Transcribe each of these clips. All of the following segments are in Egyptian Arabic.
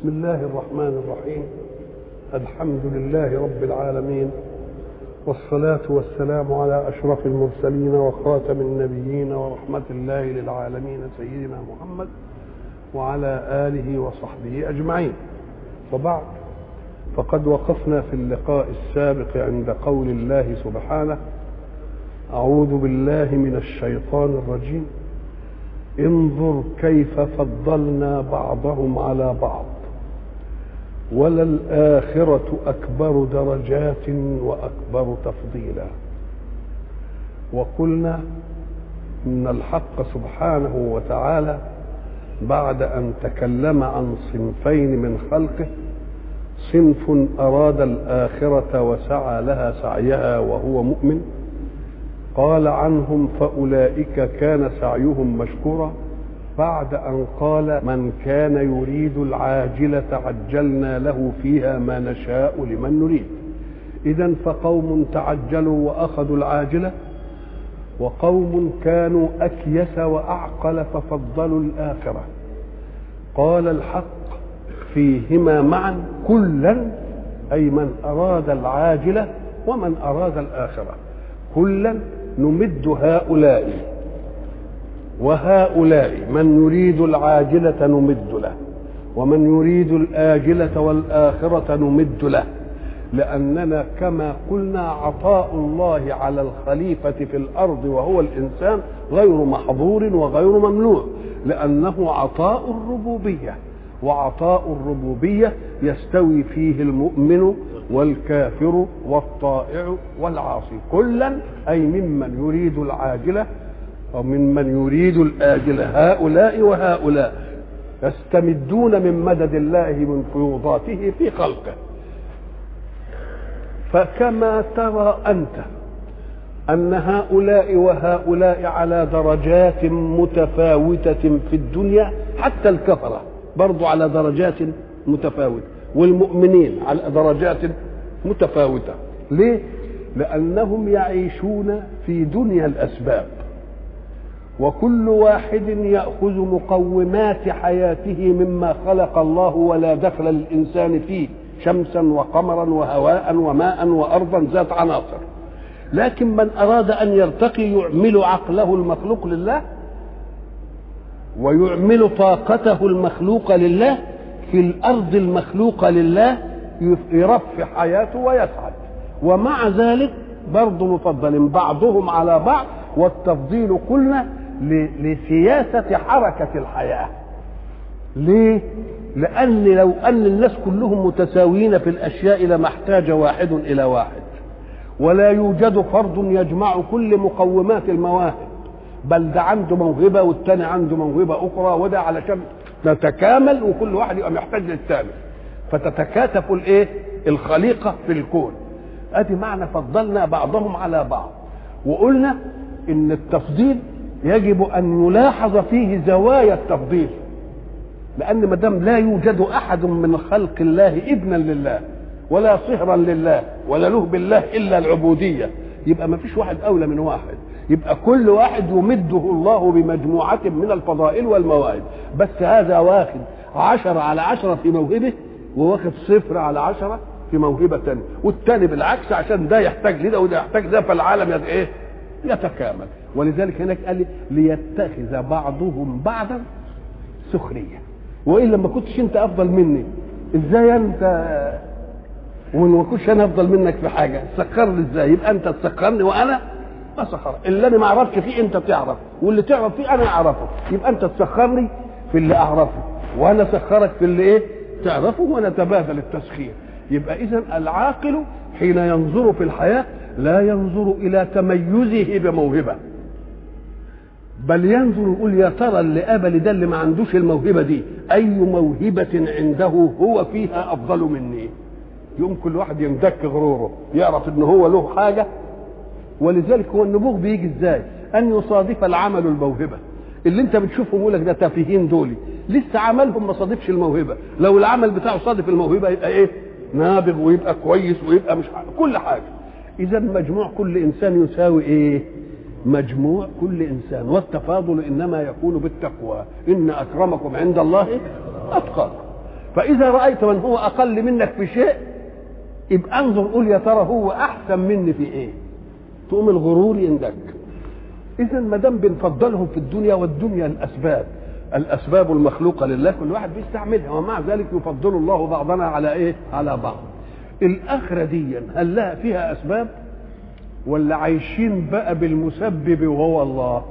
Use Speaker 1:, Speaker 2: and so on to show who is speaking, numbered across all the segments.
Speaker 1: بسم الله الرحمن الرحيم الحمد لله رب العالمين والصلاة والسلام على أشرف المرسلين وخاتم النبيين ورحمة الله للعالمين سيدنا محمد وعلى آله وصحبه أجمعين وبعد فقد وقفنا في اللقاء السابق عند قول الله سبحانه أعوذ بالله من الشيطان الرجيم انظر كيف فضلنا بعضهم على بعض وللآخرة أكبر درجات وأكبر تفضيلا وقلنا إن الحق سبحانه وتعالى بعد أن تكلم عن صنفين من خلقه صنف أراد الآخرة وسعى لها سعيها وهو مؤمن قال عنهم فأولئك كان سعيهم مشكورا بعد أن قال من كان يريد العاجلة عجلنا له فيها ما نشاء لمن نريد إذا فقوم تعجلوا وأخذوا العاجلة وقوم كانوا أكيس وأعقل ففضلوا الآخرة قال الحق فيهما معا كلا أي من أراد العاجلة ومن أراد الآخرة كلا نمد هؤلاء وهؤلاء من يريد العاجلة نمد له ومن يريد الآجلة والآخرة نمد له لأننا كما قلنا عطاء الله على الخليفة في الأرض وهو الإنسان غير محظور وغير ممنوع لأنه عطاء الربوبية وعطاء الربوبية يستوي فيه المؤمن والكافر والطائع والعاصي كلا أي ممن يريد العاجلة وممن يريد الآجلة هؤلاء وهؤلاء يستمدون من مدد الله من فيوضاته في خلقه فكما ترى أنت أن هؤلاء وهؤلاء على درجات متفاوتة في الدنيا حتى الكفرة برضو على درجات متفاوتة والمؤمنين على درجات متفاوتة ليه؟ لأنهم يعيشون في دنيا الأسباب وكل واحد يأخذ مقومات حياته مما خلق الله ولا دخل للإنسان فيه شمسا وقمرا وهواء وماء وأرضا ذات عناصر لكن من أراد أن يرتقي يعمل عقله المخلوق لله ويعمل طاقته المخلوقة لله في الأرض المخلوقة لله يرفع حياته ويسعد ومع ذلك برضه مفضل بعضهم على بعض والتفضيل قلنا لسياسة حركة الحياة ليه؟ لأن لو أن الناس كلهم متساويين في الأشياء لما احتاج واحد إلى واحد ولا يوجد فرد يجمع كل مقومات المواهب بل ده عنده موهبة والتاني عنده موهبة أخرى وده علشان نتكامل وكل واحد يبقى محتاج للثاني فتتكاتف الايه الخليقة في الكون ادي معنى فضلنا بعضهم على بعض وقلنا ان التفضيل يجب ان يلاحظ فيه زوايا التفضيل لان ما دام لا يوجد احد من خلق الله ابنا لله ولا صهرا لله ولا له بالله الا العبوديه يبقى ما فيش واحد اولى من واحد يبقى كل واحد يمده الله بمجموعة من الفضائل والمواهب بس هذا واخد عشرة على عشرة في موهبه وواخد صفر على عشرة في موهبة تانية والتاني بالعكس عشان ده يحتاج لده وده يحتاج ده فالعالم يت ايه يتكامل ولذلك هناك قال لي ليتخذ بعضهم بعضا سخرية وإلا ما كنتش أنت أفضل مني إزاي أنت وما كنتش أنا أفضل منك في حاجة تسخرني إزاي يبقى أنت تسخرني وأنا ما سخر اللي انا ما اعرفش فيه انت تعرف واللي تعرف فيه انا اعرفه يبقى انت تسخرني في اللي اعرفه وانا سخرك في اللي ايه تعرفه ونتبادل التسخير يبقى اذا العاقل حين ينظر في الحياه لا ينظر الى تميزه بموهبه بل ينظر يقول يا ترى اللي قبل ده اللي ما عندوش الموهبه دي اي موهبه عنده هو فيها افضل مني يقوم كل واحد يندك غروره يعرف ان هو له حاجه ولذلك هو النبوغ بيجي ازاي ان يصادف العمل الموهبه اللي انت بتشوفهم يقول لك ده تافهين دول لسه عملهم ما صادفش الموهبه لو العمل بتاعه صادف الموهبه يبقى ايه نابغ ويبقى كويس ويبقى مش حاجة. كل حاجه اذا مجموع كل انسان يساوي ايه مجموع كل انسان والتفاضل انما يكون بالتقوى ان اكرمكم عند الله اتقاكم فاذا رايت من هو اقل منك في شيء يبقى انظر قول يا ترى هو احسن مني في ايه تقوم الغرور يندك اذا ما دام بنفضلهم في الدنيا والدنيا الاسباب الاسباب المخلوقه لله كل واحد بيستعملها ومع ذلك يفضل الله بعضنا على ايه على بعض الاخره دي هل لها فيها اسباب ولا عايشين بقى بالمسبب وهو الله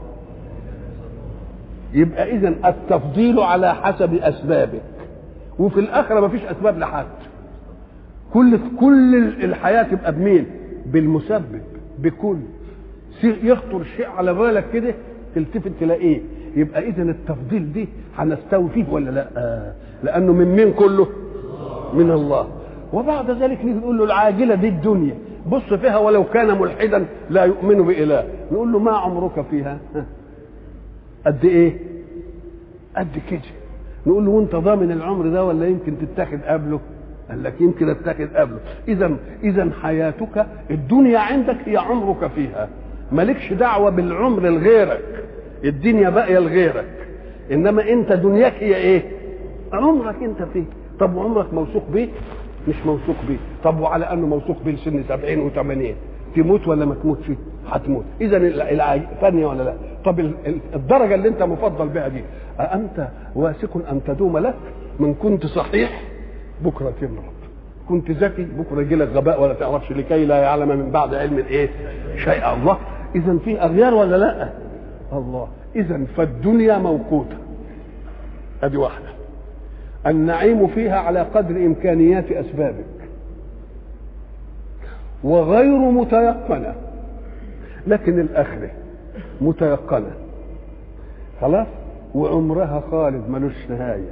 Speaker 1: يبقى اذا التفضيل على حسب اسبابك وفي الاخره ما فيش اسباب لحد كل كل الحياه تبقى بمين بالمسبب بكل يخطر شيء على بالك كده تلتفت تلاقيه يبقى اذا التفضيل دي هنستوي فيه ولا لا آه. لانه من مين كله من الله وبعد ذلك نيجي نقول له العاجله دي الدنيا بص فيها ولو كان ملحدا لا يؤمن بإله نقول له ما عمرك فيها قد ايه قد كده نقول له وانت ضامن العمر ده ولا يمكن تتاخد قبله قال لك يمكن اتاخد قبله اذا اذا حياتك الدنيا عندك هي عمرك فيها مالكش دعوه بالعمر لغيرك الدنيا باقيه لغيرك انما انت دنياك هي ايه عمرك انت فيه طب وعمرك موثوق بيه مش موثوق بيه طب وعلى انه موثوق بيه لسن 70 و80 تموت ولا ما تموتش هتموت اذا ثانيه ولا لا طب الدرجه اللي انت مفضل بها دي أأنت واثق ان تدوم لك من كنت صحيح بكره تمرض كنت ذكي بكره يجي لك غباء ولا تعرفش لكي لا يعلم من بعد علم ايه شيء الله اذا في اغيار ولا لا الله اذا فالدنيا موقوته ادي واحده النعيم فيها على قدر امكانيات اسبابك وغير متيقنه لكن الاخره متيقنه خلاص وعمرها خالد ملوش نهايه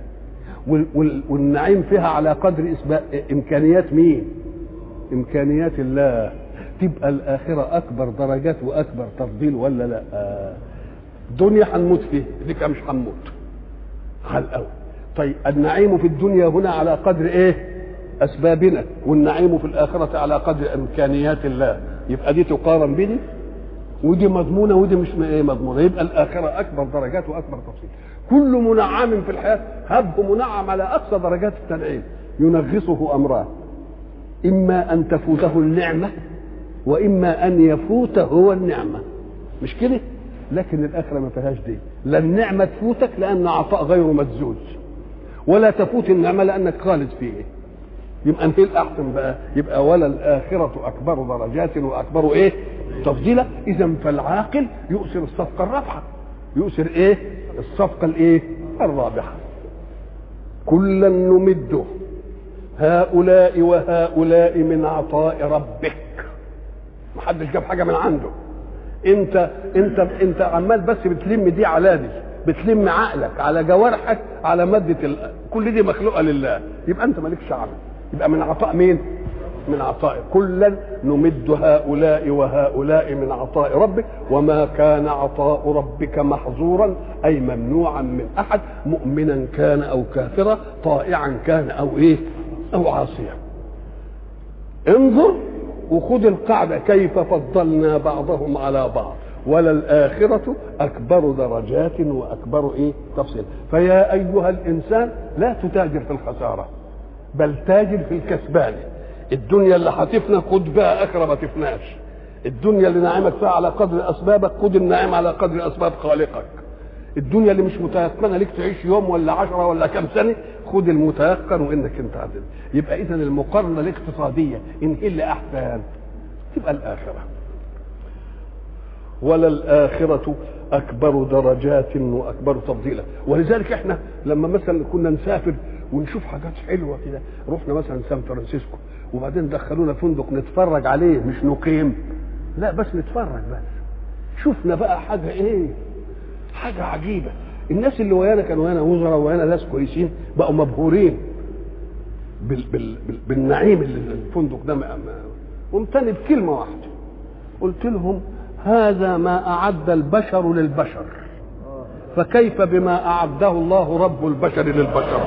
Speaker 1: والنعيم فيها على قدر امكانيات مين امكانيات الله تبقى الاخره اكبر درجات واكبر تفضيل ولا لا دنيا هنموت فيها ديك مش هنموت على الاول طيب النعيم في الدنيا هنا على قدر ايه اسبابنا والنعيم في الاخره على قدر امكانيات الله يبقى دي تقارن بدي ودي مضمونه ودي مش ايه مضمونه يبقى الاخره اكبر درجات واكبر تفصيل كل منعم في الحياه هب منعم على اقصى درجات التنعيم ينغصه امران اما ان تفوته النعمه واما ان يفوت هو النعمه مش كده لكن الاخره ما فيهاش دي لا النعمه تفوتك لان عطاء غير مجزوز ولا تفوت النعمه لانك خالد فيه يبقى انت الاحسن بقى يبقى ولا الاخره اكبر درجات واكبر ايه تفضيلا اذا فالعاقل يؤثر الصفقه الرابحه يؤثر ايه الصفقه الايه الرابحه كلا نمد هؤلاء وهؤلاء من عطاء ربك محدش جاب حاجه من عنده انت انت انت عمال بس بتلم دي على دي بتلم عقلك على جوارحك على ماده ال... كل دي مخلوقه لله يبقى انت مالكش عمل يبقى من عطاء مين من عطاء كلا نمد هؤلاء وهؤلاء من عطاء ربك وما كان عطاء ربك محظورا اي ممنوعا من احد مؤمنا كان او كافرا طائعا كان او ايه او عاصيا انظر وخذ القاعده كيف فضلنا بعضهم على بعض وللآخرة أكبر درجات وأكبر إيه تفصيل فيا أيها الإنسان لا تتاجر في الخسارة بل تاجر في الكسبان الدنيا اللي هتفنى خد بها آخرة ما تفناش الدنيا اللي نعمك فيها على قدر أسبابك خد النعيم على قدر أسباب خالقك الدنيا اللي مش متيقنه ليك تعيش يوم ولا عشرة ولا كم سنه خد المتيقن وانك انت عدل يبقى اذا المقارنه الاقتصاديه ان ايه اللي احسن تبقى الاخره ولا الآخرة أكبر درجات وأكبر تفضيلا ولذلك احنا لما مثلا كنا نسافر ونشوف حاجات حلوة كده رحنا مثلا سان فرانسيسكو وبعدين دخلونا فندق نتفرج عليه مش نقيم لا بس نتفرج بس شفنا بقى حاجة ايه حاجة عجيبة الناس اللي ويانا كانوا ويانا وزراء ويانا ناس كويسين بقوا مبهورين بال بال بال بالنعيم اللي الفندق ده قمت انا بكلمة واحدة قلت لهم هذا ما أعد البشر للبشر فكيف بما أعده الله رب البشر للبشر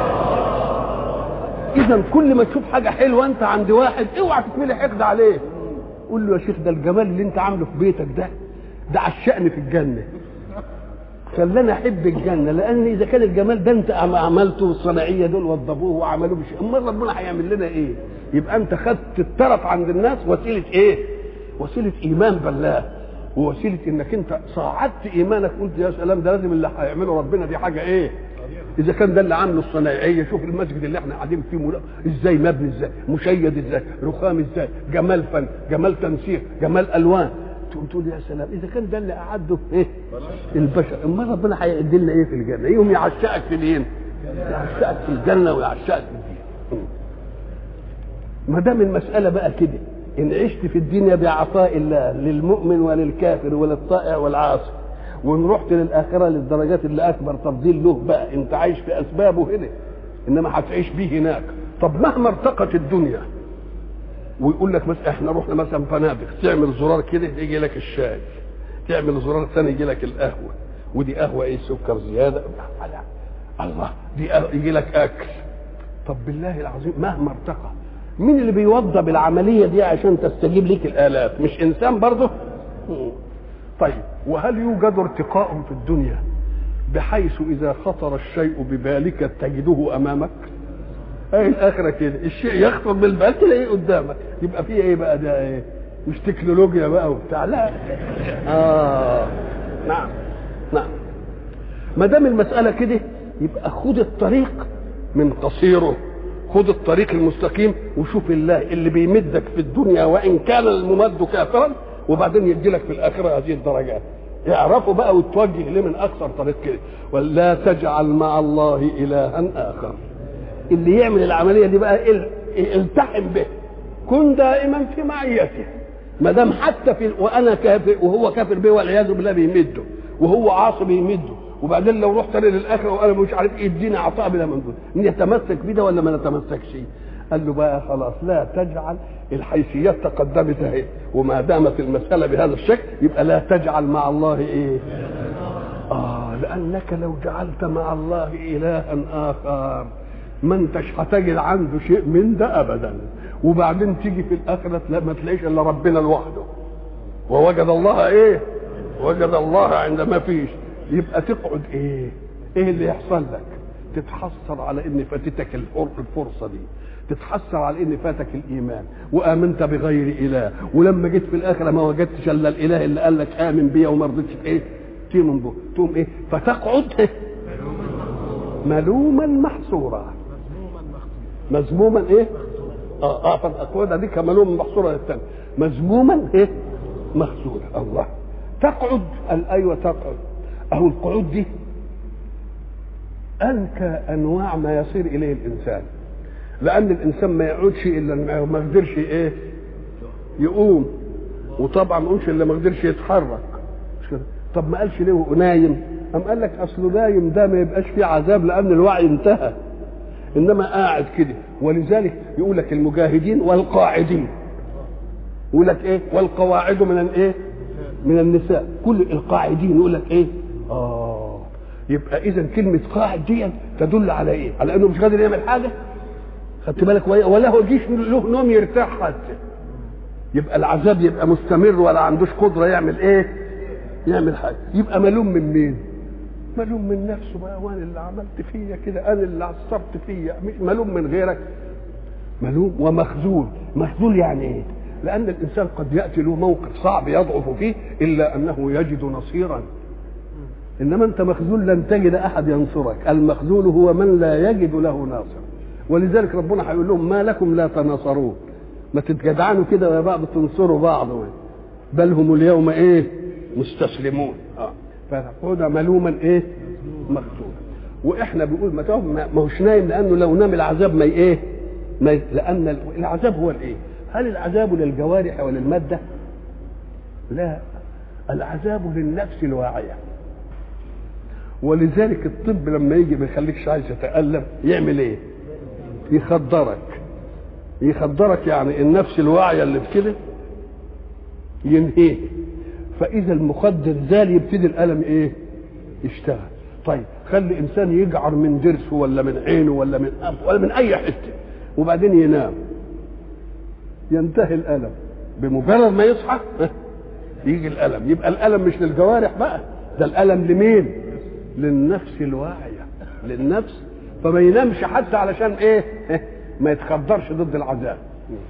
Speaker 1: إذا كل ما تشوف حاجة حلوة أنت عند واحد اوعى تتملي حقد عليه قول له يا شيخ ده الجمال اللي أنت عامله في بيتك ده ده على الشأن في الجنة خلاني احب الجنه لان اذا كان الجمال ده انت عملته والصناعيه دول وضبوه وعملوه بشيء امال ربنا هيعمل لنا ايه؟ يبقى انت خدت الترف عند الناس وسيله ايه؟ وسيله ايمان بالله ووسيله انك انت صعدت ايمانك قلت يا سلام ده لازم اللي هيعمله ربنا دي حاجه ايه؟ اذا كان ده اللي عامله الصنايعيه شوف المسجد اللي احنا قاعدين فيه ملا... ازاي مبني ازاي مشيد ازاي رخام ازاي جمال فن جمال تنسيق جمال الوان تقوم تقول يا سلام اذا كان ده اللي اعده ايه البشر امال ربنا هيعدي لنا ايه في الجنه يوم يعشقك في الين يعشقك في الجنه ويعشقك في الدين ما دام المساله بقى كده ان عشت في الدنيا بعطاء الله للمؤمن وللكافر وللطائع والعاصي وان رحت للاخره للدرجات اللي اكبر تفضيل له بقى انت عايش في اسبابه هنا انما هتعيش بيه هناك طب مهما ارتقت الدنيا ويقول لك مثلا احنا رحنا مثلا فنادق تعمل زرار كده يجي لك الشاي تعمل زرار ثاني يجي لك القهوه ودي قهوه ايه سكر زياده الله دي يجي لك اكل طب بالله العظيم مهما ارتقى مين اللي بيوضب العمليه دي عشان تستجيب لك الالات مش انسان برضه طيب وهل يوجد ارتقاء في الدنيا بحيث اذا خطر الشيء ببالك تجده امامك اي الاخره كده الشيء يخطر بالبال تلاقيه قدامك يبقى فيه ايه بقى ده ايه مش تكنولوجيا بقى وبتاع لا اه نعم نعم ما دام المساله كده يبقى خد الطريق من قصيره خد الطريق المستقيم وشوف الله اللي بيمدك في الدنيا وان كان الممد كافرا وبعدين يدي لك في الاخره هذه الدرجات اعرفوا بقى وتوجه ليه من اكثر طريق كده ولا تجعل مع الله الها اخر اللي يعمل العمليه دي بقى التحم به كن دائما في معيته ما دام حتى في وانا كافر وهو كافر به والعياذ بالله بيمده وهو عاصي بيمده وبعدين لو رحت انا للاخره وانا مش عارف ايه اديني عطاء بلا منزول نتمسك بده ولا ما نتمسكش قال له بقى خلاص لا تجعل الحيثيات تقدمت اهي وما دامت المساله بهذا الشكل يبقى لا تجعل مع الله ايه اه لانك لو جعلت مع الله الها اخر ما انتش هتجد عنده شيء من ده ابدا وبعدين تيجي في الاخره ما تلاقيش الا ربنا لوحده ووجد الله ايه وجد الله عند ما فيش يبقى تقعد ايه ايه اللي يحصل لك تتحسر على ان فاتتك الفرصه دي تتحسر على ان فاتك الايمان وامنت بغير اله ولما جيت في الاخره ما وجدتش الا الاله اللي قال لك امن بيا وما رضيتش ايه تؤمن به تقوم ايه فتقعد ملوما محصورا مذموما ايه اه اه فالقعود دي كملوما محصورا للثاني مذموما ايه مخزولا الله تقعد قال ايوه تقعد اهو القعود دي انكى انواع ما يصير اليه الانسان لان الانسان ما يقعدش الا ما قدرش ايه يقوم وطبعا ما قومش الا ما قدرش يتحرك مش كده طب ما قالش ليه نايم قام قال لك اصله نايم ده ما يبقاش فيه عذاب لان الوعي انتهى انما قاعد كده ولذلك يقول لك المجاهدين والقاعدين يقول لك ايه والقواعد من الايه من النساء كل القاعدين يقول لك ايه اه يبقى اذا كلمه قاعد دي تدل على ايه على انه مش قادر يعمل حاجه خدت بالك ولا هو جيش له نوم يرتاح حتى يبقى العذاب يبقى مستمر ولا عندوش قدره يعمل ايه يعمل حاجه يبقى ملوم من مين ملوم من نفسه بقى وانا اللي عملت فيا كده انا اللي عصبت فيا مش ملوم من غيرك ملوم ومخذول مخذول يعني ايه لان الانسان قد ياتي له موقف صعب يضعف فيه الا انه يجد نصيرا انما انت مخذول لن تجد احد ينصرك المخذول هو من لا يجد له ناصر ولذلك ربنا هيقول لهم ما لكم لا تناصرون ما تتجدعنوا كده يا بعض تنصروا بعض بل هم اليوم ايه مستسلمون اه فتقعد ملوما ايه مخذولا واحنا بنقول ما ما هوش نايم لانه لو نام العذاب ما ايه ما لان العذاب هو الايه هل العذاب للجوارح وللماده لا العذاب للنفس الواعيه ولذلك الطب لما يجي ما يخليكش عايز تتالم يعمل ايه يخدرك يخدرك يعني النفس الواعيه اللي بكده ينهيك فاذا المخدر زال يبتدي الالم ايه يشتغل طيب خلي انسان يجعر من ضرسه ولا من عينه ولا من انفه ولا من اي حته وبعدين ينام ينتهي الالم بمجرد ما يصحى يجي الالم يبقى الالم مش للجوارح بقى ده الالم لمين للنفس الواعيه للنفس فما ينامش حتى علشان ايه ما يتخدرش ضد العذاب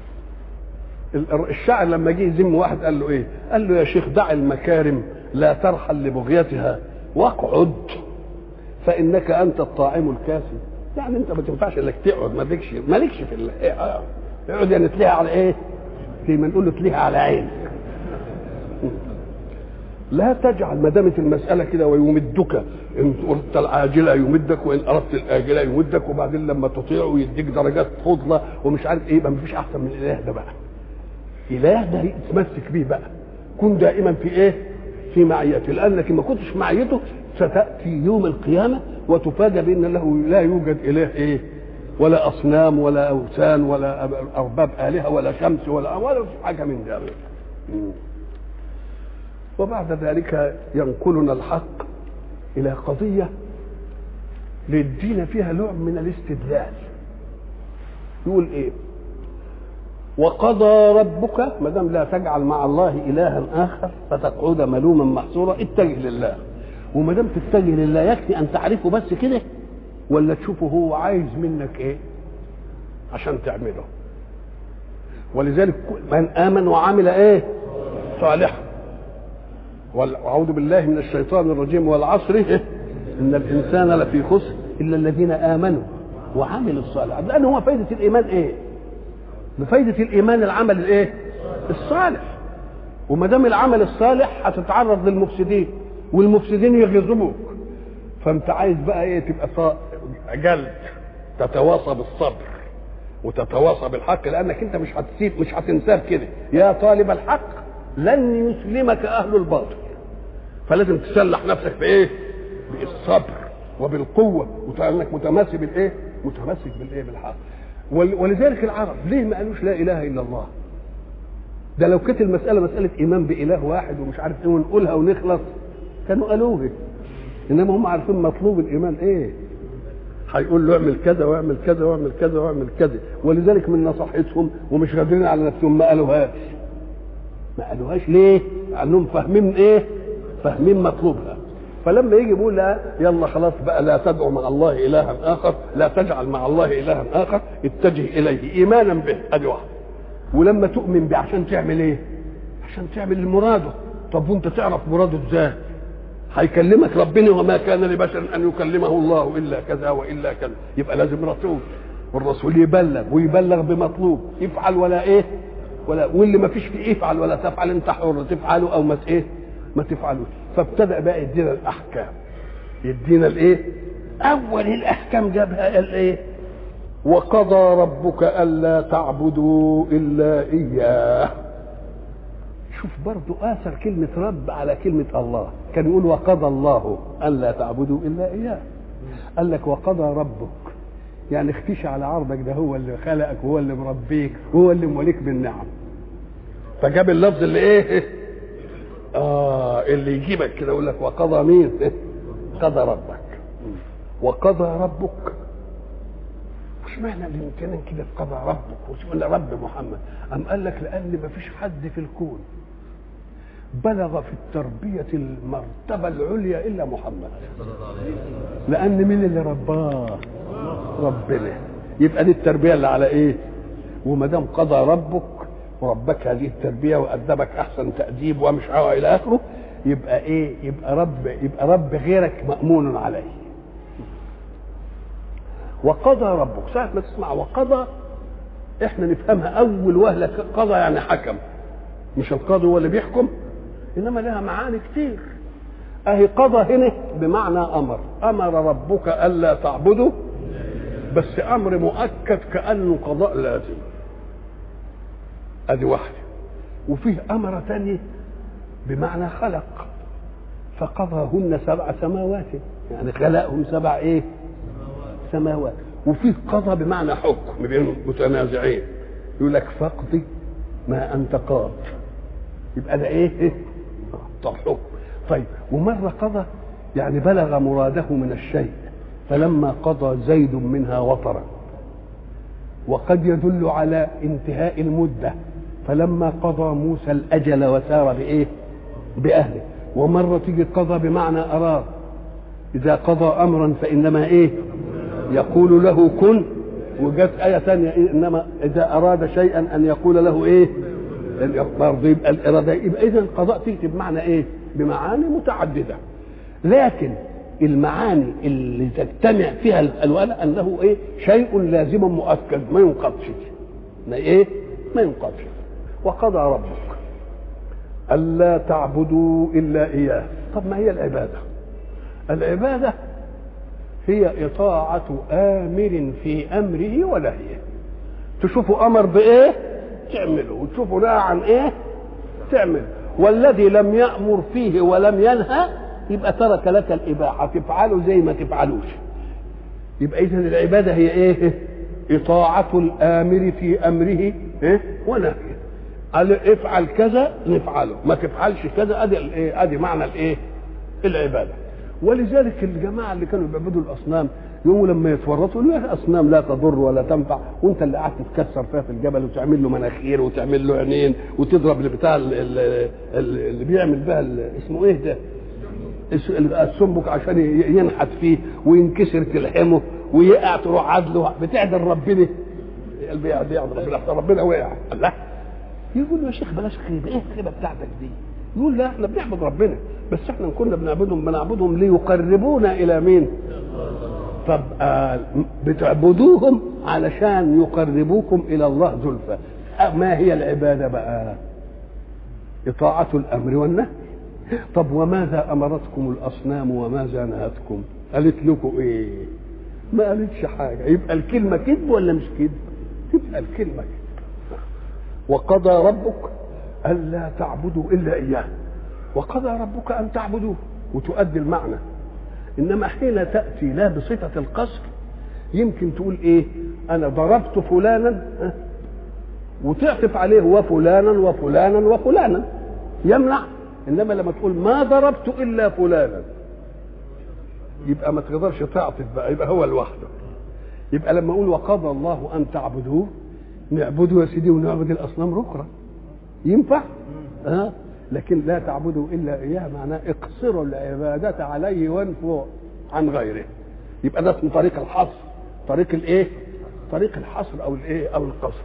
Speaker 1: الشاعر لما جه يذم واحد قال له ايه قال له يا شيخ دع المكارم لا ترحل لبغيتها واقعد فانك انت الطاعم الكافي يعني انت ما تنفعش انك تقعد مالكش مالكش في ال... اقعد يعني تليها على ايه زي ما نقول له تليها على عينك لا تجعل ما دامت المساله كده ويمدك ان اردت العاجله يمدك وان اردت الاجله يمدك وبعدين لما تطيعه يديك درجات فضله ومش عارف ايه ما فيش احسن من الاله ده بقى اله ده يتمسك بيه بقى كن دائما في ايه في معيته لانك ما كنتش معيته ستاتي يوم القيامه وتفاجأ بان له لا يوجد اله ايه ولا اصنام ولا اوثان ولا ارباب الهه ولا شمس ولا ولا حاجه من ده وبعد ذلك ينقلنا الحق الى قضيه للدين فيها نوع من الاستدلال يقول ايه وقضى ربك ما دام لا تجعل مع الله الها اخر فتقعد ملوما محصورا اتجه لله وما دام تتجه لله يكفي ان تعرفه بس كده ولا تشوفه هو عايز منك ايه عشان تعمله ولذلك من امن وعمل ايه صالحا واعوذ بالله من الشيطان الرجيم والعصر إيه؟ ان الانسان لفي خسر الا الذين امنوا وعملوا الصالحات لان هو فايده الايمان ايه بفايده الايمان العمل الايه الصالح وما دام العمل الصالح هتتعرض للمفسدين والمفسدين يغضبوك فانت عايز بقى ايه تبقى جلد تتواصى بالصبر وتتواصى بالحق لانك انت مش هتسيب مش هتنساب كده يا طالب الحق لن يسلمك اهل الباطل فلازم تسلح نفسك بايه بالصبر وبالقوه وانك متماسك بالايه متمسك بالايه بالحق ولذلك العرب ليه ما قالوش لا اله الا الله ده لو كانت المساله مساله ايمان باله واحد ومش عارف ايه ونقولها ونخلص كانوا قالوها انما هم عارفين مطلوب الايمان ايه هيقول له اعمل كذا واعمل كذا واعمل كذا واعمل كذا ولذلك من نصيحتهم ومش قادرين على نفسهم ما قالوهاش ما قالوهاش ليه؟ لانهم فاهمين ايه؟ فاهمين مطلوبها فلما يجي يقول لا يلا خلاص بقى لا تدعو مع الله الها اخر لا تجعل مع الله الها اخر اتجه اليه ايمانا به ادي واحده ولما تؤمن به عشان تعمل ايه؟ عشان تعمل مراده طب وانت تعرف مراده ازاي؟ هيكلمك ربنا وما كان لبشر ان يكلمه الله الا كذا والا كذا يبقى لازم رسول والرسول يبلغ ويبلغ بمطلوب يفعل ولا ايه ولا واللي ما فيش فيه افعل ولا تفعل انت حر تفعله او ما ايه ما تفعلوش فابتدا بقى يدينا الاحكام يدينا الايه اول الاحكام جابها الايه وقضى ربك الا تعبدوا الا اياه شوف برضو اثر كلمه رب على كلمه الله كان يقول وقضى الله الا تعبدوا الا اياه قال لك وقضى ربك يعني اختشى على عرضك ده هو اللي خلقك وهو اللي مربيك وهو اللي موليك بالنعم فجاب اللفظ اللي ايه اه اللي يجيبك كده يقول لك وقضى مين قضى ربك وقضى ربك مش معنى الامكان كده قضى ربك وش رب محمد ام قال لك لان ما فيش حد في الكون بلغ في التربية المرتبة العليا إلا محمد لأن مين اللي رباه ربنا يبقى دي التربية اللي على إيه وما دام قضى ربك وربك هذه التربية وأدبك أحسن تأديب ومش إلى آخره يبقى إيه يبقى رب يبقى رب غيرك مأمون عليه وقضى ربك ساعة ما تسمع وقضى احنا نفهمها أول وهلة قضى يعني حكم مش القاضي هو اللي بيحكم انما لها معاني كتير اهي قضى هنا بمعنى امر امر ربك الا تعبدوا بس امر مؤكد كانه قضاء لازم ادي واحده وفيه امر ثاني بمعنى خلق فقضاهن سبع سماوات يعني خلقهم سبع ايه سماوات وفيه قضى بمعنى حكم بين متنازعين يقول لك فاقضي ما انت قاض يبقى ده ايه, إيه؟ طب حكم طيب ومرة قضى يعني بلغ مراده من الشيء فلما قضى زيد منها وطرا وقد يدل على انتهاء المدة فلما قضى موسى الأجل وسار بإيه بأهله ومرة تيجي قضى بمعنى أراد اذا قضى امرا فانما ايه يقول له كن وجت آية ثانية إيه؟ إنما إذا أراد شيئا أن يقول له إيه؟ برضه يبقى الإرادة يبقى إذا القضاء تيجي بمعنى إيه؟ بمعاني متعددة لكن المعاني اللي تجتمع فيها الألوان أنه إيه؟ شيء لازم مؤكد ما ينقضش ما إيه؟ ما ينقضش وقضى ربك ألا تعبدوا إلا إياه طب ما هي العبادة؟ العبادة هي إطاعة آمر في أمره ونهيه تشوفوا أمر بإيه تعمله وتشوفوا نهى عن إيه تعمل والذي لم يأمر فيه ولم ينهى يبقى ترك لك الإباحة تفعله زي ما تفعلوش يبقى إذن العبادة هي إيه إطاعة الآمر في أمره إيه ونهيه قال افعل كذا نفعله ما تفعلش كذا ادي الايه ادي معنى الايه العباده ولذلك الجماعه اللي كانوا بيعبدوا الاصنام يقوموا لما يتورطوا يقولوا يا اصنام لا تضر ولا تنفع وانت اللي قعدت تكسر فيها في الجبل وتعمل له مناخير وتعمل له عينين وتضرب البتاع اللي بيعمل بها اسمه ايه ده؟ السنبك عشان ينحت فيه وينكسر تلحمه ويقع تروح عدله بتعدل ربنا بيعدل ربنا ربنا وقع الله يقول له يا شيخ بلاش خيبه ايه الخيبه بتاعتك دي؟ يقول لا احنا بنعبد ربنا بس احنا كنا بنعبدهم بنعبدهم ليقربونا الى مين؟ طب آه بتعبدوهم علشان يقربوكم الى الله زلفى ما هي العباده بقى؟ اطاعه الامر والنهي طب وماذا امرتكم الاصنام وماذا نهتكم؟ قالت لكم ايه؟ ما قالتش حاجه يبقى الكلمه كذب ولا مش كذب؟ تبقى الكلمه كذب وقضى ربك ألا تعبدوا إلا إياه وقضى ربك أن تعبدوه وتؤدي المعنى إنما حين تأتي لا بصفة القصر يمكن تقول إيه أنا ضربت فلانا وتعطف عليه وفلانا وفلانا وفلانا يمنع إنما لما تقول ما ضربت إلا فلانا يبقى ما تقدرش تعطف بقى يبقى هو لوحده يبقى لما اقول وقضى الله ان تعبدوه نعبده يا سيدي ونعبد الاصنام ركرا ينفع ها لكن لا تعبدوا الا اياه معناه اقصروا العباده عليه وانفوا عن غيره يبقى ده اسمه طريق الحصر طريق الايه طريق الحصر او الايه او القصر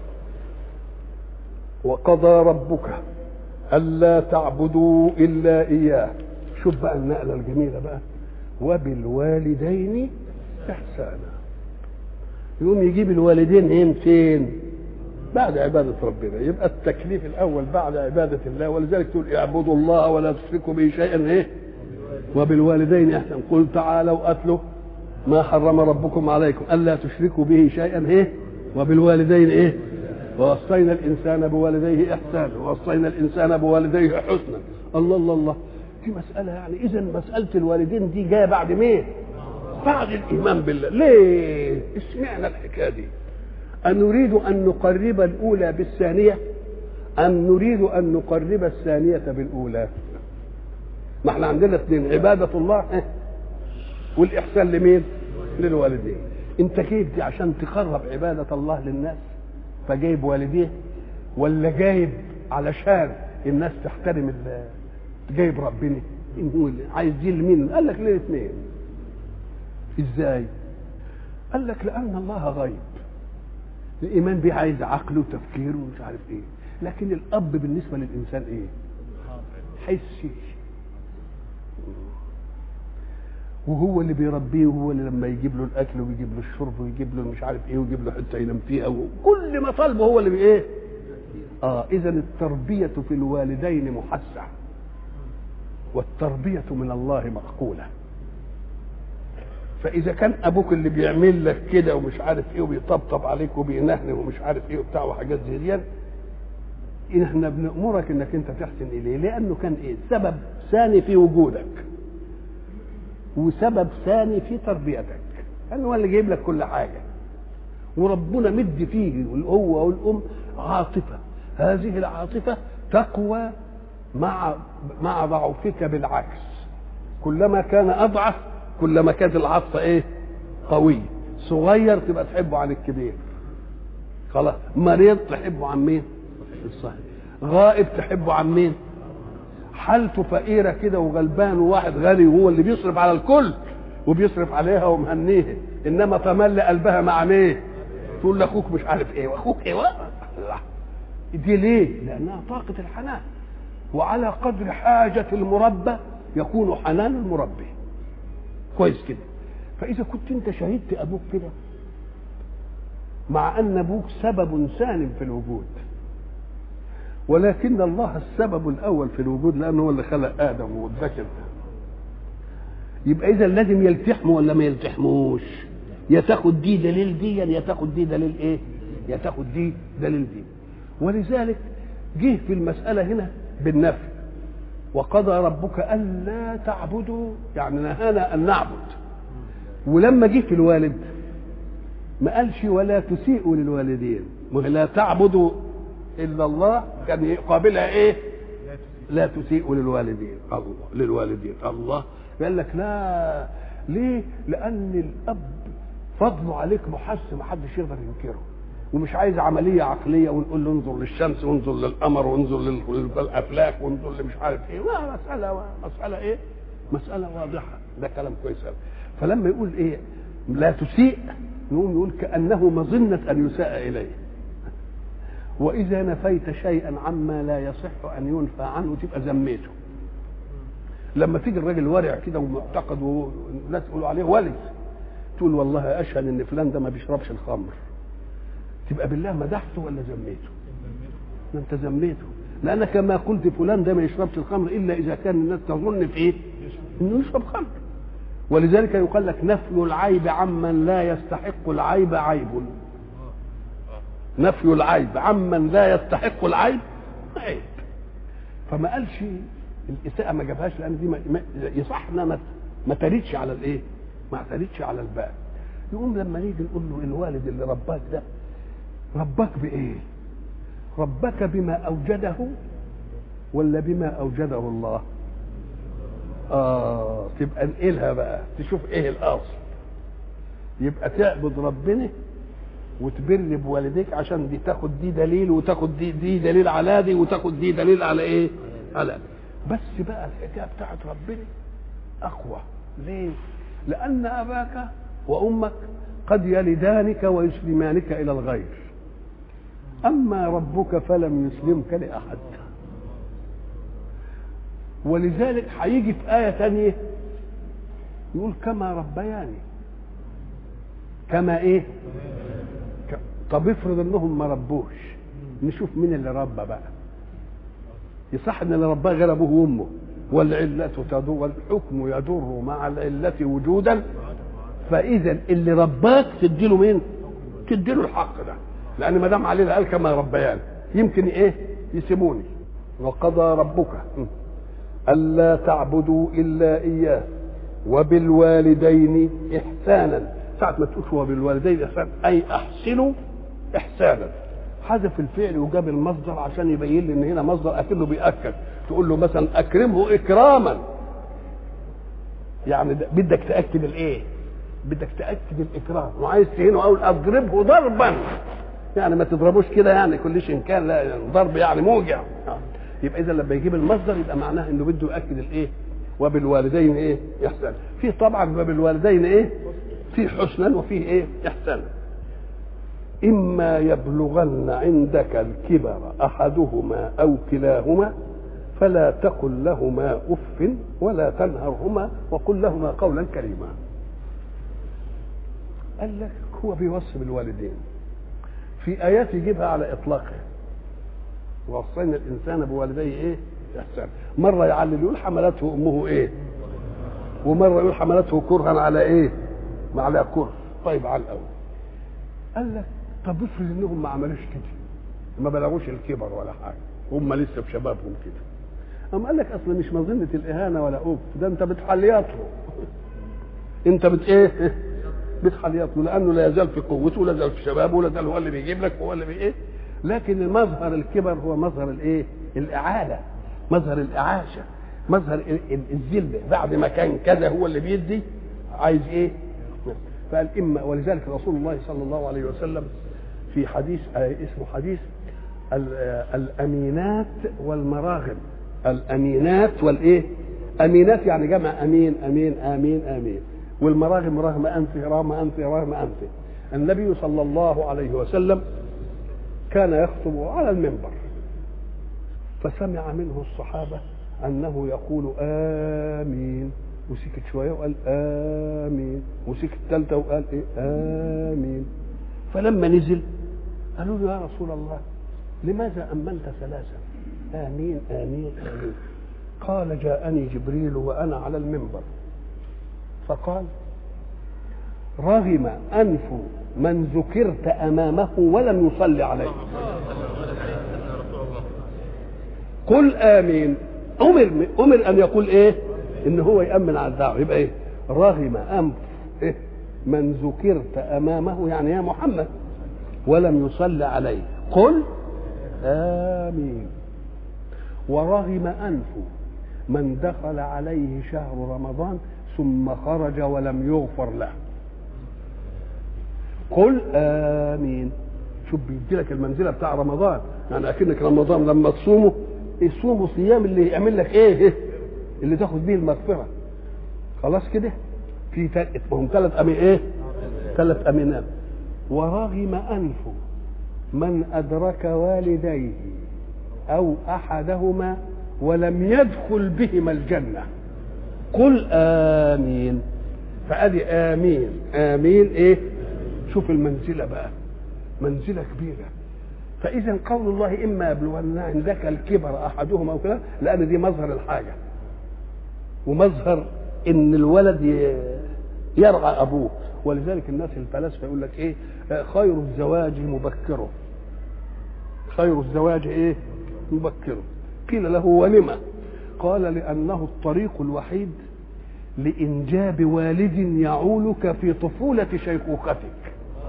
Speaker 1: وقضى ربك الا تعبدوا الا اياه شوف بقى النقله الجميله بقى وبالوالدين احسانا يقوم يجيب الوالدين هين فين بعد عبادة ربنا يبقى التكليف الأول بعد عبادة الله ولذلك تقول اعبدوا الله ولا تشركوا به شيئا إيه وبالوالدين إحسان قل تعالوا أتلوا ما حرم ربكم عليكم ألا تشركوا به شيئا إيه وبالوالدين إيه ووصينا الإنسان بوالديه إحسانا ووصينا الإنسان بوالديه حسنا الله الله الله دي مسألة يعني إذا مسألة الوالدين دي جاية بعد مين؟ بعد الإيمان بالله ليه؟ اشمعنى الحكاية دي؟ أنريد أن نقرب الأولى بالثانية أم نريد أن نقرب الثانية بالأولى ما احنا عندنا اثنين عبادة الله والإحسان لمين للوالدين انت جايب دي عشان تقرب عبادة الله للناس فجايب والديه ولا جايب علشان الناس تحترم جايب ربنا عايز دي لمين قال لك للاثنين ازاي قال لك لأن الله غيب الايمان بيه عايز عقل وتفكير ومش عارف ايه لكن الاب بالنسبه للانسان ايه حسي وهو اللي بيربيه وهو اللي لما يجيب له الاكل ويجيب له الشرب ويجيب له مش عارف ايه ويجيب له حته ينام فيها وكل ما طالبه هو اللي بايه اه اذا التربيه في الوالدين محسه والتربيه من الله مقوله فاذا كان ابوك اللي بيعمل لك كده ومش عارف ايه وبيطبطب عليك وبينهن ومش عارف ايه وبتاع وحاجات زي دي احنا بنامرك انك انت تحسن اليه لانه كان ايه سبب ثاني في وجودك وسبب ثاني في تربيتك لانه هو اللي جايب لك كل حاجه وربنا مد فيه هو والام عاطفه هذه العاطفه تقوى مع مع ضعفك بالعكس كلما كان اضعف كلما كانت العاطفه ايه قويه صغير تبقى تحبه عن الكبير خلاص مريض تحبه عن مين الصحيح غائب تحبه عن مين حالته فقيره كده وغلبان وواحد غني وهو اللي بيصرف على الكل وبيصرف عليها ومهنيها انما تملي قلبها مع مين تقول لاخوك مش عارف ايه واخوك ايه دي ليه لانها طاقه الحنان وعلى قدر حاجه المربى يكون حنان المربي كويس كده فاذا كنت انت شهدت ابوك كده مع ان ابوك سبب سالم في الوجود ولكن الله السبب الاول في الوجود لانه هو اللي خلق ادم والذكر يبقى اذا لازم يلتحموا ولا ما يلتحموش يا تاخد دي دليل دي يا تاخد دي دليل ايه يا تاخد دي دليل دي ولذلك جه في المساله هنا بالنفي وقضى ربك الا تعبدوا يعني نهانا ان نعبد ولما جه في الوالد ما قالش ولا تسيئوا للوالدين لا تعبدوا الا الله كان يقابلها ايه لا تسيئوا للوالدين الله للوالدين الله قال لك لا ليه لان الاب فضله عليك محس ما حدش يقدر ينكره ومش عايز عمليه عقليه ونقول له انظر للشمس وانظر للقمر وانظر للافلاك وانظر لمش عارف ايه لا مساله مساله ايه مساله واضحه ده كلام كويس قوي فلما يقول ايه لا تسيء نقوم يقول كانه مظنه ان يساء اليه واذا نفيت شيئا عما لا يصح ان ينفى عنه تبقى ذميته لما تيجي الراجل ورع كده ومعتقد والناس يقولوا عليه ولي تقول والله اشهد ان فلان ده ما بيشربش الخمر تبقى بالله مدحته ولا ذميته؟ ما انت ذميته لانك ما قلت فلان ده ما يشربش الخمر الا اذا كان الناس تظن في ايه؟ انه يشرب خمر ولذلك يقال لك نفي العيب عمن لا يستحق العيب عيب نفي العيب عمن لا يستحق العيب عيب فما قالش الاساءه ما جابهاش لان دي ما يصحنا ما ما تريدش على الايه؟ ما تريدش على الباب يقوم لما نيجي نقول له الوالد اللي رباك ده رباك بايه؟ ربك بما اوجده ولا بما اوجده الله؟ اه تبقى انقلها بقى تشوف ايه الاصل يبقى تعبد ربنا وتبر بوالديك عشان دي تاخد دي دليل وتاخد دي دي دليل على دي وتاخد دي دليل على ايه؟ على بس بقى الحكايه بتاعت ربنا اقوى ليه؟ لان اباك وامك قد يلدانك ويسلمانك الى الغير اما ربك فلم يسلمك لاحد ولذلك هيجي في ايه ثانيه يقول كما ربياني كما ايه طب افرض انهم ما ربوش نشوف مين اللي ربى بقى يصح ان اللي رباه غير ابوه وامه والعلة تدور والحكم يدور مع العلة وجودا فاذا اللي رباك تديله مين؟ تديله الحق ده لان ما دام علينا قال كما ربيان يمكن ايه؟ يسيبوني وقضى ربك الا تعبدوا الا اياه وبالوالدين احسانا ساعة ما تقول وبالوالدين احسانا اي احسنوا احسانا حذف الفعل وجاب المصدر عشان يبين لي ان هنا مصدر اكنه بياكد تقول له مثلا اكرمه اكراما يعني بدك تاكد الايه بدك تاكد الاكرام وعايز تهينه او اضربه ضربا يعني ما تضربوش كده يعني كل شيء كان لا يعني ضرب يعني موجع يبقى اذا لما يجيب المصدر يبقى معناه انه بده ياكد الايه وبالوالدين ايه احسانا في طبعا وبالوالدين ايه في حسنا وفيه ايه احسانا إما يبلغن عندك الكبر أحدهما أو كلاهما فلا تقل لهما أف ولا تنهرهما وقل لهما قولا كريما قال لك هو بيوصي بالوالدين في آيات يجيبها على إطلاقها وصينا الإنسان بوالديه إيه؟ إحسان مرة يعلل يقول حملته أمه إيه؟ ومرة يقول حملته كرها على إيه؟ على كره طيب على الأول قال لك طب افرض انهم ما عملوش كده ما بلغوش الكبر ولا حاجه هم لسه في شبابهم كده أم قال لك اصل مش مظنه الاهانه ولا اوف ده انت بتحلياته انت بت ايه بتحلياته لانه لا يزال في قوته ولا يزال في شبابه ولا يزال هو اللي بيجيب لك هو اللي بي ايه لكن مظهر الكبر هو مظهر الايه الاعاله مظهر الاعاشه مظهر الذله بعد ما كان كذا هو اللي بيدي عايز ايه فقال اما ولذلك رسول الله صلى الله عليه وسلم في حديث اسمه حديث الامينات والمراغم الامينات والايه امينات يعني جمع امين امين امين امين والمراغم رغم انفه رغم انفه رغم انفه النبي صلى الله عليه وسلم كان يخطب على المنبر فسمع منه الصحابه انه يقول امين وسكت شويه وقال امين وسكت ثالثه وقال ايه امين فلما نزل قالوا له يا رسول الله لماذا امنت ثلاثا امين امين امين قال جاءني جبريل وانا على المنبر فقال رغم انف من ذكرت امامه ولم يصلي عليه قل امين امر امر ان يقول ايه ان هو يامن على الدعوه يبقى ايه رغم انف إيه؟ من ذكرت امامه يعني يا محمد ولم يصلي عليه قل امين ورغم انف من دخل عليه شهر رمضان ثم خرج ولم يغفر له قل امين شوف بيدي لك المنزله بتاع رمضان يعني اكنك رمضان لما تصومه يصوموا صيام اللي يعمل لك ايه اللي تاخد بيه المغفره خلاص كده في هم ثلاث امين ايه ثلاث امينات ورغم انف من ادرك والديه او احدهما ولم يدخل بهما الجنه قل امين فادي امين امين ايه شوف المنزله بقى منزله كبيره فاذا قول الله اما يبلغن عندك الكبر احدهما او كده لان دي مظهر الحاجه ومظهر ان الولد يرعى ابوه ولذلك الناس الفلاسفه يقول لك ايه خير الزواج مبكره خير الزواج ايه مبكره قيل له ولم قال لانه الطريق الوحيد لانجاب والد يعولك في طفوله شيخوختك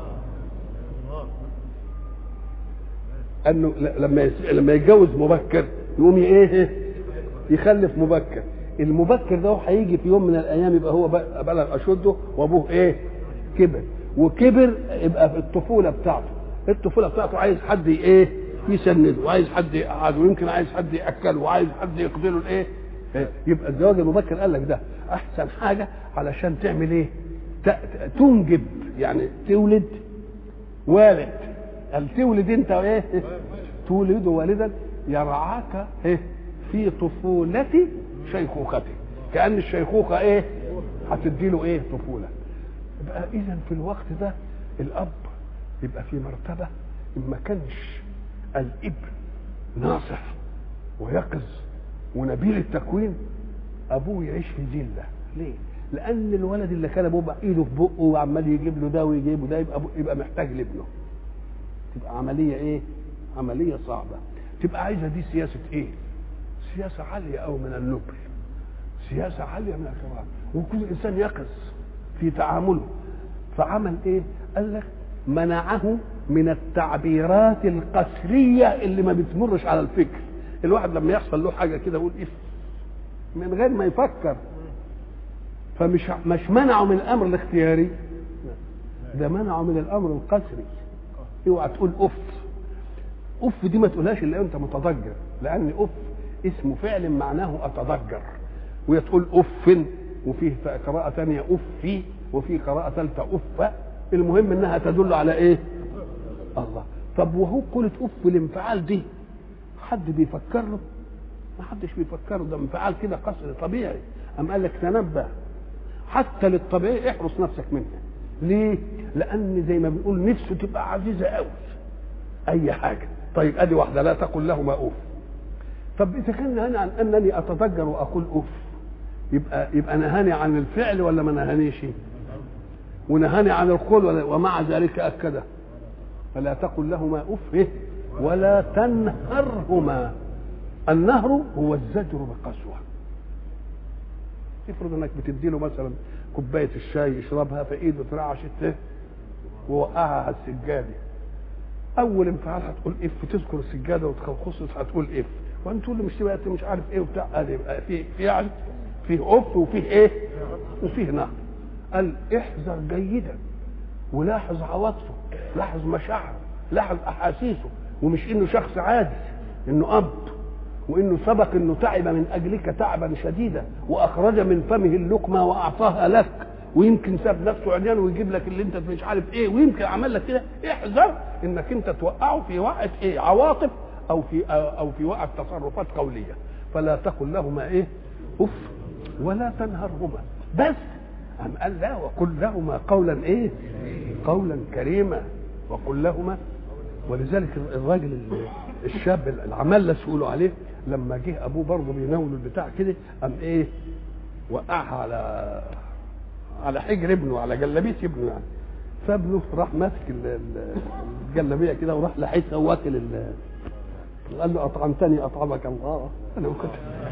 Speaker 1: انه لما لما يتجوز مبكر يقوم ايه يخلف مبكر المبكر ده هيجي في يوم من الايام يبقى هو بلغ اشده وابوه ايه كبر وكبر يبقى في الطفوله بتاعته الطفوله بتاعته عايز حد ايه يسنده وعايز حد يقعده ويمكن عايز حد ياكله وعايز حد يقضي له الايه يبقى الزواج المبكر قال لك ده احسن حاجه علشان تعمل ايه تنجب يعني تولد والد قال تولد انت ايه تولد والدا يرعاك ايه في طفولة شيخوخته كأن الشيخوخة ايه هتدي له ايه طفولة يبقى اذا في الوقت ده الاب يبقى في مرتبة ان ما كانش الابن ناصح ويقظ ونبيل التكوين ابوه يعيش في ذله ليه لان الولد اللي كان ابوه ايده في بقه وعمال يجيب له ده ويجيبه ده يبقى يبقى محتاج لابنه تبقى عمليه ايه عمليه صعبه تبقى عايزه دي سياسه ايه سياسه عاليه او من النبل سياسه عاليه من الكرام وكل انسان يقظ في تعامله فعمل ايه قال لك منعه من التعبيرات القسريه اللي ما بتمرش على الفكر الواحد لما يحصل له حاجه كده يقول ايه من غير ما يفكر فمش مش منعه من الامر الاختياري ده منعه من الامر القسري اوعى تقول اف اف دي ما تقولهاش الا انت متضجر لان اف اسم فعل معناه اتضجر وهي تقول اف وفيه قراءة ثانية افي وفي قراءة ثالثة اف المهم انها تدل على ايه؟ الله طب وهو قولة اف الانفعال دي حد بيفكر له؟ ما حدش بيفكر له ده انفعال كده قصر طبيعي أم قال لك تنبه حتى للطبيعي احرص نفسك منها ليه؟ لأن زي ما بنقول نفسه تبقى عزيزة قوي أي حاجة طيب أدي واحدة لا تقل لهما أوف طب إذا كان نهاني عن أنني أتضجر وأقول أوف يبقى يبقى نهاني عن الفعل ولا ما نهانيش؟ ونهاني عن القول ولا ومع ذلك أكده فلا تقل لهما أوف إيه؟ ولا تنهرهما النهر هو الزجر بقسوة افرض انك بتدي له مثلا كوبايه الشاي يشربها فايده اترعشت ووقعها على السجاده اول انفعال هتقول اف تذكر السجاده وتخصص هتقول اف وانت تقول له مش تبقى مش عارف ايه وبتاع ادي يبقى في في يعني فيه اف وفيه ايه وفيه نهر قال احذر جيدا ولاحظ عواطفه لاحظ مشاعره لاحظ احاسيسه ومش انه شخص عادي انه اب وانه سبق انه تعب من اجلك تعبا شديدا واخرج من فمه اللقمه واعطاها لك ويمكن ساب نفسه عريان ويجيب لك اللي انت مش عارف ايه ويمكن عمل لك كده احذر انك انت توقعه في وقعه ايه عواطف او في او في وقعه تصرفات قوليه فلا تقل لهما ايه اف ولا تنهرهما بس أم قال لا وقل لهما قولا ايه قولا كريما وقل لهما ولذلك الراجل الشاب العمال يقولوا عليه لما جه ابوه برضه بيناوله البتاع كده قام ايه وقعها على على حجر ابنه على جلابيه ابنه يعني فابنه راح ماسك الجلابيه كده وراح لحيتها واكل قال له اطعمتني اطعمك الله انا ما كنت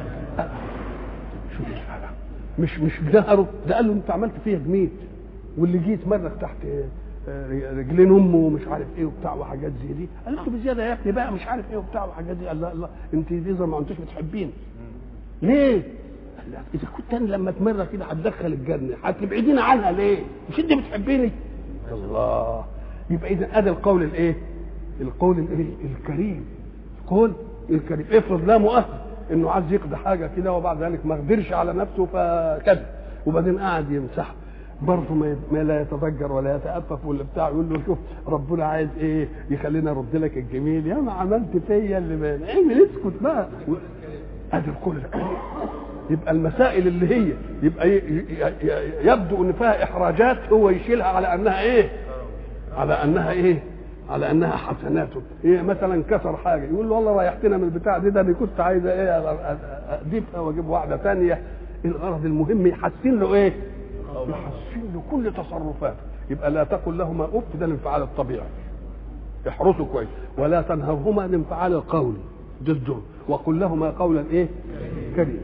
Speaker 1: شوف مش مش بنهره ده قال له انت عملت فيها جميل واللي جيت مرك تحت رجلين امه ومش عارف ايه وبتاع وحاجات زي دي قال له بزياده يا ابني بقى مش عارف ايه وبتاع وحاجات دي قال لا لا انت دي ما انتوش بتحبيني ليه؟ قال لا اذا كنت انا لما تمر كده هتدخل الجنه هتبعديني عنها ليه؟ مش انت بتحبيني؟ الله يبقى اذا ادي القول الايه؟ القول الايه؟ الكريم قول الكريم افرض لا مؤثر انه عايز يقضي حاجه كده وبعد ذلك ما قدرش على نفسه فكذا وبعدين قاعد يمسحها برضه ما, ما لا يتفجر ولا يتأفف ولا بتاع يقول له شوف ربنا عايز ايه يخلينا ارد لك الجميل يا ما عملت فيا اللي ما اعمل اسكت بقى ادي القول يبقى المسائل اللي هي يبقى يبدو ان فيها احراجات هو يشيلها على انها ايه على انها ايه على انها حسناته إيه مثلا كسر حاجه يقول له والله ريحتنا من البتاع دي ده انا كنت عايز ايه اضيفها واجيب واحده ثانيه الغرض المهم يحسن له ايه يحسن له كل تصرفاته يبقى لا تقل لهما اف ده الانفعال الطبيعي احرسوا كويس ولا تنهرهما الانفعال القولي ضده وقل لهما قولا ايه كريما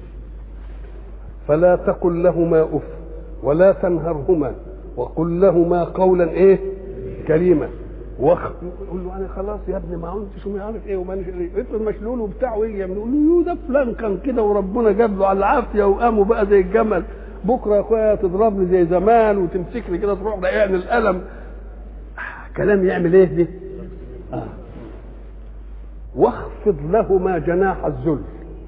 Speaker 1: فلا تقل لهما اف ولا تنهرهما وقل لهما قولا ايه كريما وخ يقول له انا خلاص يا ابني ما انت شو عارف ايه وما افرض مشلول وبتاع ويجي يقول له ده فلان كان كده وربنا جاب له على العافيه وقاموا بقى زي الجمل بكره يا اخويا تضربني زي زمان وتمسكني كده تروح ضايقني القلم آه كلام يعمل ايه دي؟ آه. واخفض لهما جناح الذل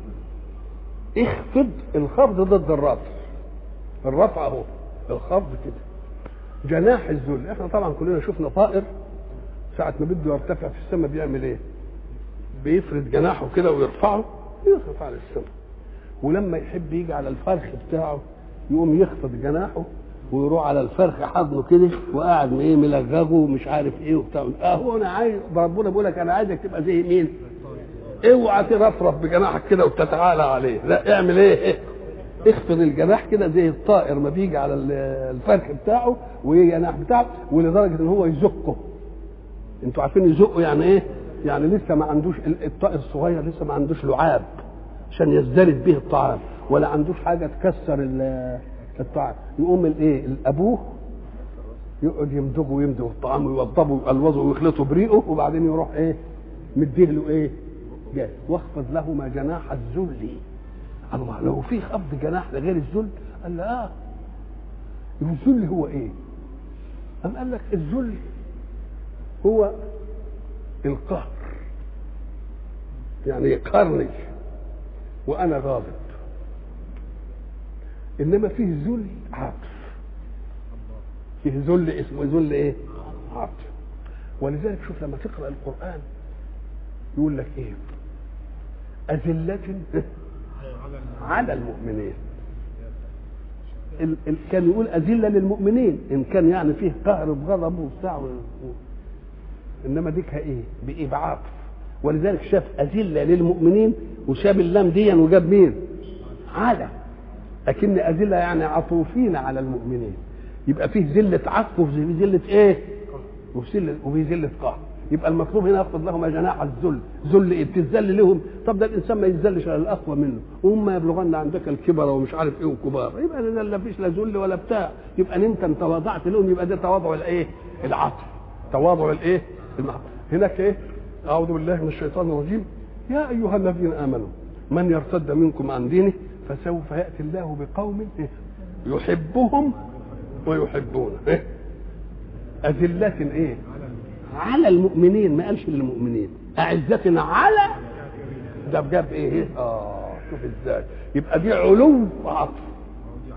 Speaker 1: اخفض الخفض ضد الرفع الرفع اهو الخفض كده جناح الذل احنا طبعا كلنا شفنا طائر ساعة ما بده يرتفع في السماء بيعمل ايه؟ بيفرد جناحه كده ويرفعه يرفع على السماء ولما يحب يجي على الفرخ بتاعه يقوم يخفض جناحه ويروح على الفرخ حضنه كده وقاعد ايه ملغغه ومش عارف ايه وبتاع اه هو انا عايز ربنا بيقول لك انا عايزك تبقى زي مين؟ اوعى ترفرف بجناحك كده وتتعالى عليه لا اعمل ايه, إيه؟ اخفض الجناح كده زي الطائر ما بيجي على الفرخ بتاعه ويجي جناح بتاعه ولدرجه ان هو يزقه انتوا عارفين يزقه يعني ايه؟ يعني لسه ما عندوش الطائر الصغير لسه ما عندوش لعاب عشان يزدرد به الطعام ولا عندوش حاجه تكسر الطعام يقوم الايه الابوه يقعد يمضغه ويمضغ الطعام ويوضبه ويقلوظه ويخلطه بريقه وبعدين يروح ايه مديه له ايه جاي واخفض لهما جناح الذل الله لو في خفض جناح لغير الذل قال لا اه الذل هو ايه أم قال لك الذل هو القهر يعني يقهرني وانا غاضب انما فيه ذل عطف فيه ذل اسمه ذل ايه عطف ولذلك شوف لما تقرا القران يقول لك ايه أذلة على المؤمنين ال ال كان يقول أذلة للمؤمنين إن كان يعني فيه قهر بغضب وبتاع و... إنما ديكها إيه؟ بإيه؟ بعطف ولذلك شاف أذلة للمؤمنين وشاب اللام دي وجاب مين؟ على لكن أذلة يعني عطوفين على المؤمنين يبقى فيه ذلة عطف وفي ذلة إيه؟ وفي ذلة وفي ذلة قهر يبقى المطلوب هنا يخفض لهم جناح الذل ذل ايه بتذل لهم طب ده الانسان ما يتذلش على الاقوى منه وهم يبلغن عندك الكبر ومش عارف ايه وكبار يبقى ده لا فيش لا ذل ولا بتاع يبقى ان انت تواضعت لهم يبقى ده تواضع الايه العطف تواضع الايه المعطف هناك ايه اعوذ بالله من الشيطان الرجيم يا ايها الذين امنوا من يرتد منكم عن دينه فسوف ياتي الله بقوم إيه؟ يحبهم ويحبونه إيه؟ أذلة إيه؟ على المؤمنين ما قالش للمؤمنين أعزة على ده جاب إيه؟ آه شوف إزاي يبقى دي علو عطف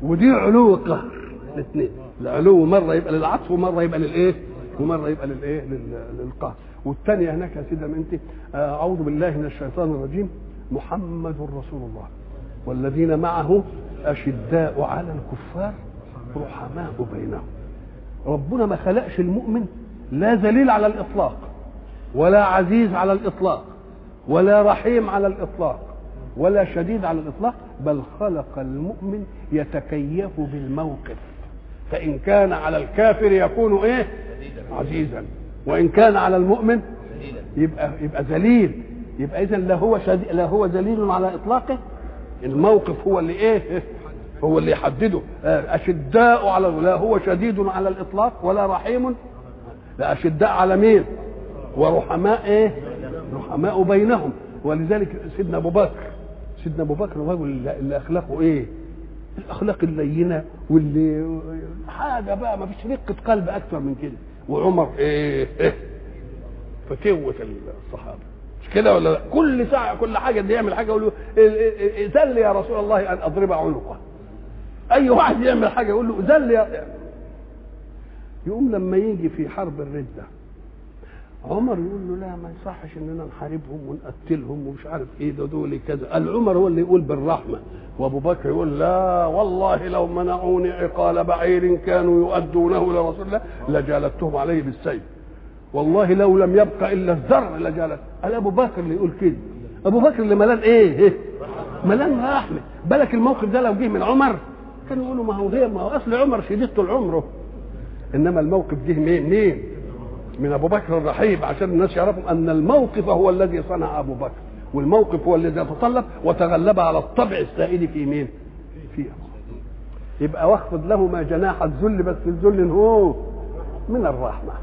Speaker 1: ودي علو القهر الاثنين العلو مره يبقى للعطف ومره يبقى للايه ومره يبقى للايه لل- للقهر والثانيه هناك يا سيدي انت اعوذ بالله من الشيطان الرجيم محمد رسول الله والذين معه اشداء على الكفار رحماء بينهم ربنا ما خلقش المؤمن لا ذليل على الاطلاق ولا عزيز على الاطلاق ولا رحيم على الاطلاق ولا شديد على الاطلاق بل خلق المؤمن يتكيف بالموقف فان كان على الكافر يكون ايه عزيزا وان كان على المؤمن يبقى يبقى ذليل يبقى اذا لا هو شديد لا هو ذليل على اطلاقه الموقف هو اللي ايه هو اللي يحدده آه، اشداء على لا هو شديد على الاطلاق ولا رحيم لا اشداء على مين ورحماء ايه رحماء بينهم ولذلك سيدنا ابو بكر سيدنا ابو بكر الرجل اللي اللي اخلاقه ايه الاخلاق اللينه واللي حاجه بقى ما فيش رقه قلب اكثر من كده وعمر ايه, إيه؟ فتوة الصحابه مش كده ولا لا كل ساعه كل حاجه اللي يعمل حاجه يقول له ذل يا رسول الله ان اضرب عنقه اي واحد يعمل حاجه يقول له ذل يا يقوم لما يجي في حرب الرده عمر يقول له لا ما يصحش اننا نحاربهم ونقتلهم ومش عارف ايه ده دول كذا قال عمر هو اللي يقول بالرحمه وابو بكر يقول لا والله لو منعوني عقال بعير كانوا يؤدونه لرسول الله لجالدتهم عليه بالسيف والله لو لم يبقى الا الذر لجالت قال ابو بكر اللي يقول كده ابو بكر اللي ملان ايه, إيه؟ ملان رحمه بالك الموقف ده لو جه من عمر كانوا يقولوا ما هو هي ما هو اصل عمر شديد طول عمره انما الموقف جه منين منين من ابو بكر الرحيم عشان الناس يعرفوا ان الموقف هو الذي صنع ابو بكر والموقف هو الذي تطلب وتغلب على الطبع السائد في مين في أبو بكر. يبقى واخفض له ما جناح الذل بس الذل هو من الرحمه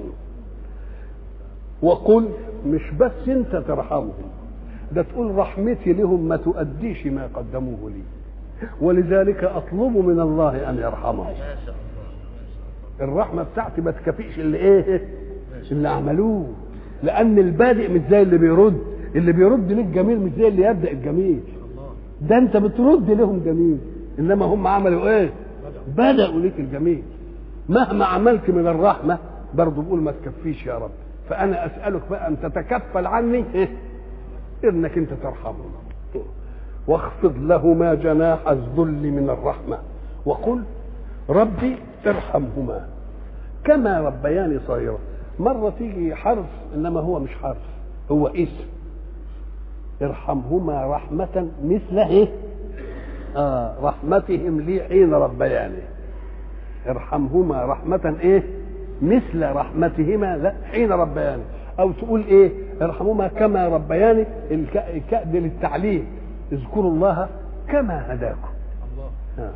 Speaker 1: وقل مش بس انت ترحمهم ده تقول رحمتي لهم ما تؤديش ما قدموه لي ولذلك اطلب من الله ان يرحمهم الرحمه بتاعتي ما تكفيش اللي ايه اللي عملوه لان البادئ مش زي اللي بيرد اللي بيرد ليك جميل مش زي اللي يبدا الجميل ده انت بترد لهم جميل انما هم عملوا ايه بداوا ليك الجميل مهما عملت من الرحمه برضه بقول ما تكفيش يا رب فانا اسالك بقى ان تتكفل عني إيه؟ انك انت ترحمهم واخفض لهما جناح الذل من الرحمه وقل ربي ارحمهما كما ربياني صغيرا مرة تيجي حرف إنما هو مش حرف هو اسم ارحمهما رحمة مثل إيه؟ آه رحمتهم لي حين ربياني ارحمهما رحمة إيه؟ مثل رحمتهما لا حين ربياني أو تقول إيه؟ ارحمهما كما ربياني الك- الكأد للتعليم اذكروا الله كما هداكم آه.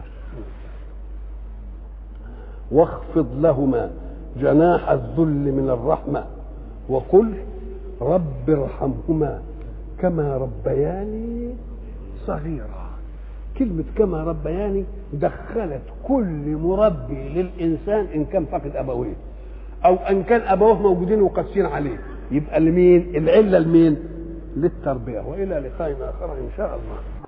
Speaker 1: واخفض لهما جناح الذل من الرحمة وقل رب ارحمهما كما ربياني صغيرا كلمة كما ربياني دخلت كل مربي للإنسان إن كان فقد أبويه أو أن كان أبوه موجودين وقاسين عليه يبقى لمين العلة لمين للتربية وإلى لقاء آخر إن شاء الله